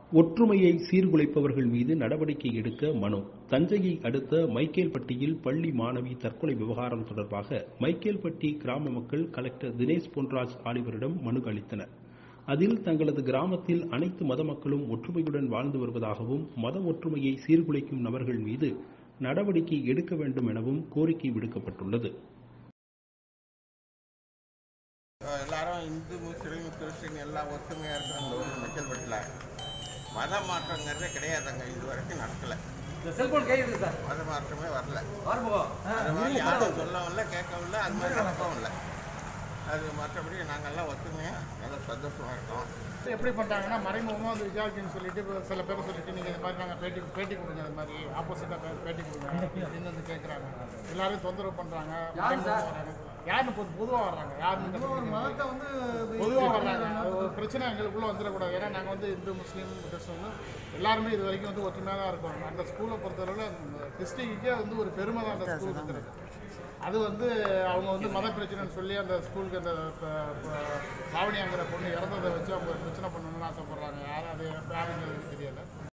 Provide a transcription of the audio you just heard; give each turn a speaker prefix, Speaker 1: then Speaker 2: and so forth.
Speaker 1: ஒற்றுமையை சீர்குலைப்பவர்கள் மீது நடவடிக்கை எடுக்க மனு தஞ்சையை அடுத்த மைக்கேல்பட்டியில் பள்ளி மாணவி தற்கொலை விவகாரம் தொடர்பாக மைக்கேல்பட்டி கிராம மக்கள் கலெக்டர் தினேஷ் பொன்ராஜ் ஆலிவரிடம் மனு அளித்தனர் அதில் தங்களது கிராமத்தில் அனைத்து மத மக்களும் ஒற்றுமையுடன் வாழ்ந்து வருவதாகவும் மத ஒற்றுமையை சீர்குலைக்கும் நபர்கள் மீது நடவடிக்கை எடுக்க வேண்டும் எனவும் கோரிக்கை விடுக்கப்பட்டுள்ளது
Speaker 2: எல்லாரும் இந்து முஸ்லீம் கிறிஸ்டின் எல்லாம் ஒத்துமையாக இருக்கிற இந்த ஒரு மெக்கல்பட்டில் மத மாற்றங்கிறதே கிடையாதுங்க இது வரைக்கும் நடக்கலை
Speaker 3: இந்த செல்போன் கை இருக்கு சார்
Speaker 2: மத மாற்றமே வரல
Speaker 3: ஆறுமுகம்
Speaker 2: அது மாதிரி யாரும் சொல்லவும் இல்லை கேட்கவும் இல்லை அது மாதிரி நடக்கவும் இல்லை அது மற்றபடி நாங்கள்லாம் ஒத்துமையாக நல்லா சந்தோஷமாக இருக்கோம்
Speaker 4: எப்படி பண்ணுறாங்கன்னா மறைமுகமாக வந்து விசாரிக்கணும்னு சொல்லிட்டு இப்போ சில பேர் சொல்லிட்டு நீங்கள் இது மாதிரி நாங்கள் பேட்டி பேட்டி கொடுங்க அது மாதிரி ஆப்போசிட்டாக பேட்டி கொடுங்க அப்படின்னு வந்து கேட்குறாங்க எல்லாரும் தொந்தரவு பண்ணுறாங்க வராங்க யாருன்னு பொது பொதுவாக வர்றாங்க யாருன்னு ஒரு மதத்தை வந்து பொதுவாக வர்றாங்க அது ஒரு பிரச்சனை எங்களுக்குள்ளே வந்துடக்கூடாது ஏன்னா நாங்கள் வந்து இந்து முஸ்லீம் கிறிஸ்தவங்க எல்லாருமே இது வரைக்கும் வந்து ஒற்றுமையாக தான் இருக்கோம் அந்த ஸ்கூலை பொறுத்தவரையில் அந்த டிஸ்ட்ரிக்ட்டுக்கே வந்து ஒரு பெருமை தான் அந்த ஸ்கூல் இருக்கிறது அது வந்து அவங்க வந்து மத பிரச்சனைன்னு சொல்லி அந்த ஸ்கூலுக்கு அந்த ப- ப- பாவனியாங்கிற பொண்ணு இறந்ததை வச்சு அவங்க பிரச்சனை பண்ணணும்னு ஆசைப்படுறாங்க யாரும் அது யாருங்கிறது தெரியல